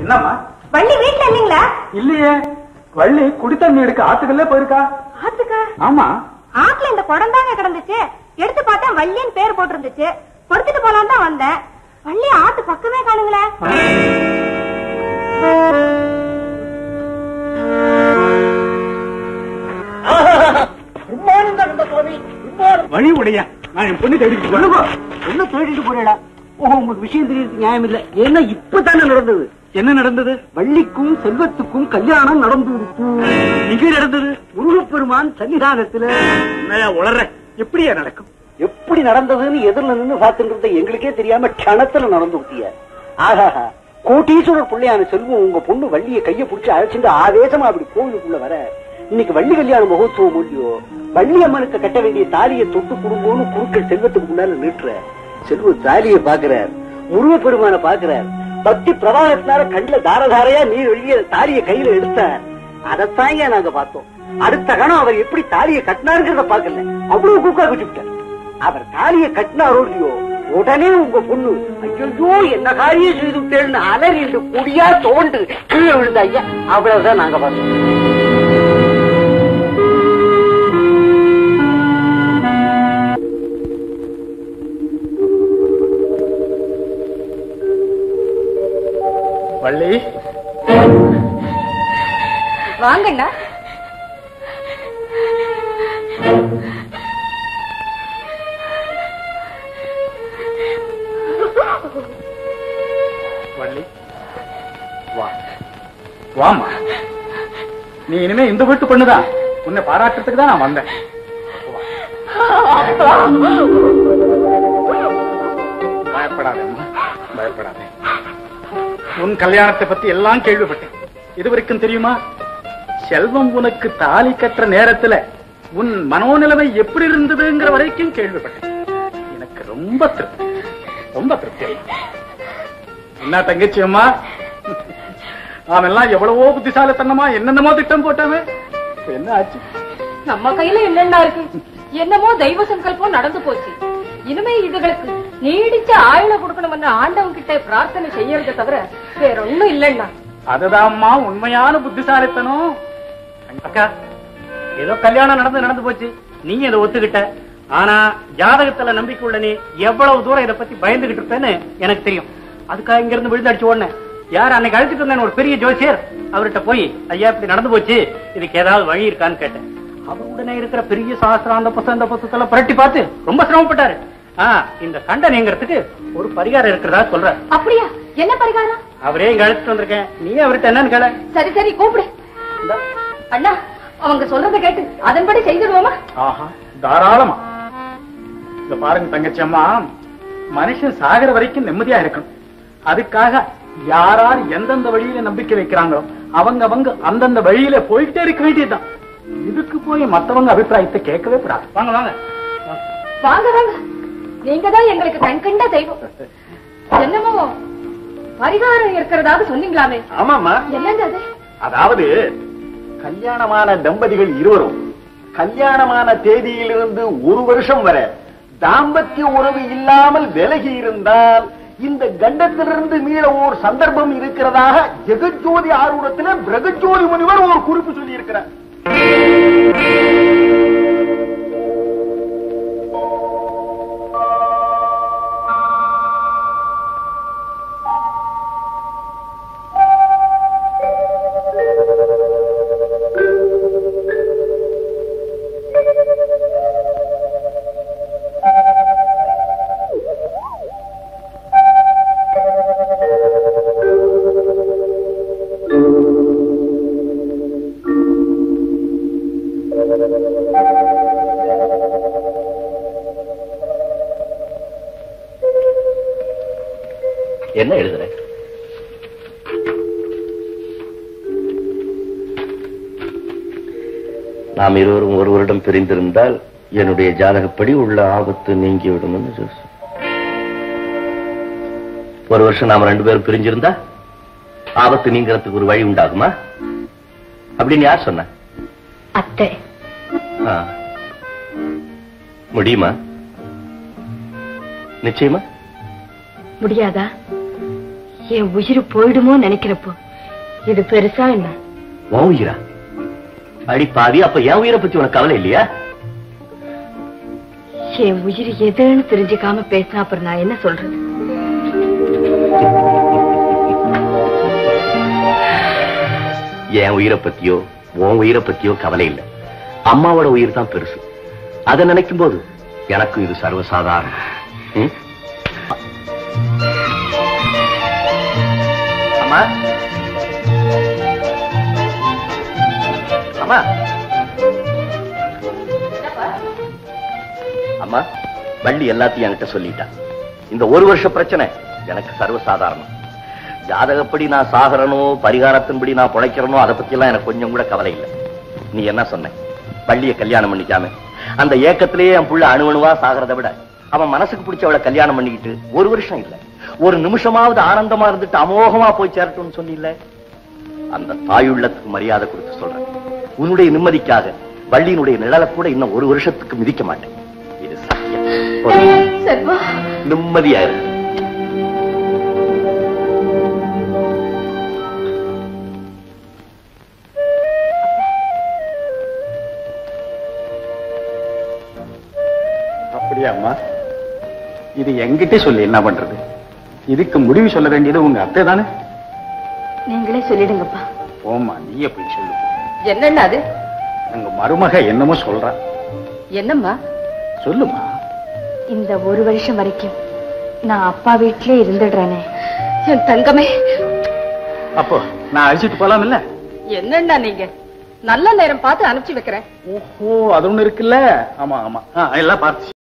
என்னம்மா வள்ளி வீட்டுல இல்லீங்களா இல்லையே வள்ளி குடி தண்ணி எடுக்க ஆத்துக்கல்ல போயிருக்கா ஆத்துக்கா ஆமா ஆத்துல இந்த குடம் தாங்க கிடந்துச்சு எடுத்து பார்த்தா வள்ளின்னு பேர் போட்டிருந்துச்சு கொடுத்துட்டு போலாம் தான் வந்தேன் வள்ளி ஆத்து பக்கமே காணுங்களே வழி உடையா நான் என் பொண்ணு தேடி சொல்லுங்க என்ன தேடிட்டு போறேடா ஓஹோ உங்களுக்கு விஷயம் தெரியறது நியாயம் இல்ல ஏன்னா இப்பதானே நடந்தது என்ன நடந்தது வள்ளிக்கும் செல்வத்துக்கும் கல்யாணம் நடந்து எங்க நடந்தது முருகப்பெருமான் சன்னிதானத்துல என்னையா உளற எப்படியா நடக்கும் எப்படி நடந்ததுன்னு எதிரில நின்னு பாத்துட்டு எங்களுக்கே தெரியாம கணத்துல நடந்து விட்டிய ஆஹாஹா கோட்டீஸ்வரர் பிள்ளையான செல்வம் உங்க பொண்ணு வள்ளிய கைய புடிச்சு அழைச்சிட்டு ஆவேசமா அப்படி கோவிலுக்குள்ள வர இன்னைக்கு வள்ளி கல்யாண மகோத்சவம் இல்லையோ வள்ளி அம்மனுக்கு கட்ட வேண்டிய தாலியை தொட்டு குடும்பம்னு குறுக்கள் செல்வத்துக்கு முன்னால நீட்டுற செல்வ தாலியை பாக்குறார் முருகப்பெருமான பாக்குறார் பக்தி பிரவாகத்தினால கண்ணுல தாரதாரையா நீர் வெளியே தாலியை கையில எடுத்தார் அதைத்தாங்க நாங்க பார்த்தோம் அடுத்த கணம் அவர் எப்படி தாலியை கட்டினாருங்கிறத பாக்கல அவ்வளவு கூக்கா விட்டுவிட்டார் அவர் தாலியை கட்டினாரோ இல்லையோ உடனே உங்க பொண்ணு ஐயோ என்ன காரியம் செய்து விட்டேன்னு அலறிண்டு குடியா தோண்டு கீழே விழுந்த ஐயா அவ்வளவுதான் நாங்க பார்த்தோம் வள்ளி வாங்கண்ணா வள்ளி வா வாமா நீ இனிமே இந்த வீட்டு பொண்ணுதான் உன்னை பாராட்டுறதுக்கு தான் நான் வந்தேன் பயப்படாதேம்மா பயப்படாதே உன் கல்யாணத்தை பத்தி எல்லாம் கேள்விப்பட்டேன் இதுவரைக்கும் தெரியுமா செல்வம் உனக்கு தாலி கட்டுற நேரத்துல உன் மனோநிலைமை எப்படி இருந்ததுங்கிற வரைக்கும் கேள்விப்பட்டேன் எனக்கு ரொம்ப திருப்தி ரொம்ப திருப்தி என்ன தங்கச்சி அம்மா அவெல்லாம் எவ்வளவோ புத்திசாலித்தனமா என்னென்னமோ திட்டம் போட்டாவே இப்ப என்ன ஆச்சு நம்ம கையில என்னென்ன இருக்கு என்னமோ தெய்வ சங்கல்பம் நடந்து போச்சு இனிமே இதுகளுக்கு நீடிச்ச ஆயுள கொடுக்கணும்னு ஆண்டவன் கிட்ட பிரார்த்தனை செய்யறதை தவிர வேற ஒண்ணும் இல்லைன்னா அதுதான்மா உண்மையான புத்திசாலித்தனம் அக்கா ஏதோ கல்யாணம் நடந்து நடந்து போச்சு நீ இதை ஒத்துக்கிட்ட ஆனா ஜாதகத்துல நம்பிக்கை உள்ள நீ எவ்வளவு தூரம் இதை பத்தி பயந்துகிட்டு இருப்பேன்னு எனக்கு தெரியும் அதுக்காக இங்க இருந்து விழுந்து அடிச்சு ஓடனேன் யார் அன்னைக்கு அழைச்சிட்டு வந்தேன் ஒரு பெரிய ஜோசியர் அவர்கிட்ட போய் ஐயா இப்படி நடந்து போச்சு இதுக்கு ஏதாவது வழி இருக்கான்னு கேட்டேன் அவர் உடனே இருக்கிற பெரிய சாஸ்திரம் அந்த புத்தகம் இந்த புத்தகத்தெல்லாம் புரட்டி பார்த்து ரொம்ப சிரமப்பட்டாரு ஆ இந்த சண்டை நீங்கிறதுக்கு ஒரு பரிகாரம் இருக்கிறதா சொல்றாரு அப்படியா என்ன பரிகாரம் அவரே இங்க அழைச்சிட்டு வந்திருக்கேன் நீ அவர்கிட்ட என்னன்னு கேள சரி சரி கூப்பிடு அண்ணா அவங்க சொல்றதை கேட்டு அதன்படி செய்திடுவோமா ஆஹா தாராளமா இந்த பாருங்க தங்கச்சி அம்மா மனுஷன் சாகிற வரைக்கும் நிம்மதியா இருக்கணும் அதுக்காக யாரார் எந்தெந்த வழியில நம்பிக்கை வைக்கிறாங்களோ அவங்க அவங்க அந்தந்த வழியில போயிட்டே இருக்க வேண்டியதுதான் இதுக்கு போய் மத்தவங்க அபிப்பிராயத்தை கேட்கவே கூடாது வாங்க வாங்க வாங்க வாங்க நீங்க தான் எங்களுக்கு கண்கண்ட தெய்வம் என்னமோ பரிகாரம் இருக்கிறதாக சொன்னீங்களாமே ஆமாமா என்னங்க அது அதாவது கல்யாணமான தம்பதிகள் இருவரும் கல்யாணமான தேதியிலிருந்து ஒரு வருஷம் வரை தாம்பத்திய உறவு இல்லாமல் விலகி இருந்தால் இந்த கண்டத்திலிருந்து மீள ஓர் சந்தர்ப்பம் இருக்கிறதாக ஜெகஜோதி ஆரூடத்தில் பிரகஜோதி முனிவர் ஒரு குறிப்பு சொல்லி இருக்கிறார் என்ன எழுதுற நாம் இருவரும் ஒரு வருடம் பிரிந்திருந்தால் என்னுடைய ஜாதகப்படி உள்ள ஆபத்து நீங்கிவிடும் என்று சொல்லு. ஒரு வருஷம் நாம ரெண்டு பேரும் பிரிஞ்சிருந்தா ஆபத்து நீங்கிறதுக்கு ஒரு வழி உண்டாகுமா அப்படின்னு யார் சொன்ன அத்தை ஆ. முடியுமா நிச்சயமா முடியாதா என் உயிர் போயிடுமோ நினைக்கிறப்போ இது பெருசா என்ன உன் உயிரா அடி பாவி அப்ப என் உயிரை பத்தி உனக்கு கவலை இல்லையா என் உயிர் எதுன்னு தெரிஞ்சுக்காம பேசினா அப்புறம் நான் என்ன சொல்றது என் உயிரை பத்தியோ உன் உயிரை பத்தியோ கவலை இல்லை அம்மாவோட உயிர் தான் பெருசு அதை நினைக்கும் போது எனக்கும் இது சர்வசாதாரணம் ம்? அம்மா அம்மா அம்மா வள்ளி எல்லாத்தையும் என்கிட்ட சொல்லிட்டா இந்த ஒரு வருஷ பிரச்சனை எனக்கு சர்வசாதாரணம் ஜாதகப்படி நான் சாகரனோ பரிகாரத்தின்படி நான் பிழைக்கிறனோ அதை பத்தி எல்லாம் எனக்கு கொஞ்சம் கூட கவலை இல்லை நீ என்ன சொன்ன வள்ளிய கல்யாணம் பண்ணிக்காம அந்த ஏக்கத்திலேயே என் புள்ள அணுவணுவா சாகிறத விட அவன் மனசுக்கு பிடிச்சவளை கல்யாணம் பண்ணிக்கிட்டு ஒரு வருஷம் இல்ல ஒரு நிமிஷமாவது ஆனந்தமா இருந்துட்டு அமோகமா போய் சேரட்டும்னு சொன்னில்ல அந்த தாயுள்ளத்துக்கு மரியாதை கொடுத்து சொல்றேன் உன்னுடைய நிம்மதிக்காக வள்ளியினுடைய நிழலை கூட இன்னும் ஒரு வருஷத்துக்கு மிதிக்க மாட்டேன் இது சத்தியம் போதும். செல்வா நிம்மதியா இரு அப்படியா அம்மா இது என்கிட்ட சொல்லி என்ன பண்றது இதுக்கு முடிவு சொல்ல வேண்டியது உங்க அத்தை தானே நீங்களே சொல்லிடுங்கப்பா போம்மா நீயே போய் சொல்லு போ. என்னன்னா அது உங்க மருமக என்னமோ சொல்றா என்னம்மா சொல்லுமா இந்த ஒரு வருஷம் வரைக்கும் நான் அப்பா வீட்டிலே இருந்துடுறேனே என் தங்கமே அப்போ நான் அழிச்சிட்டு போலாம் இல்ல என்னன்னா நீங்க நல்ல நேரம் பார்த்து அனுப்பிச்சு வைக்கிறேன் ஓஹோ அது ஒண்ணு இருக்குல்ல ஆமா ஆமா ஆ, எல்லாம் பார்த்து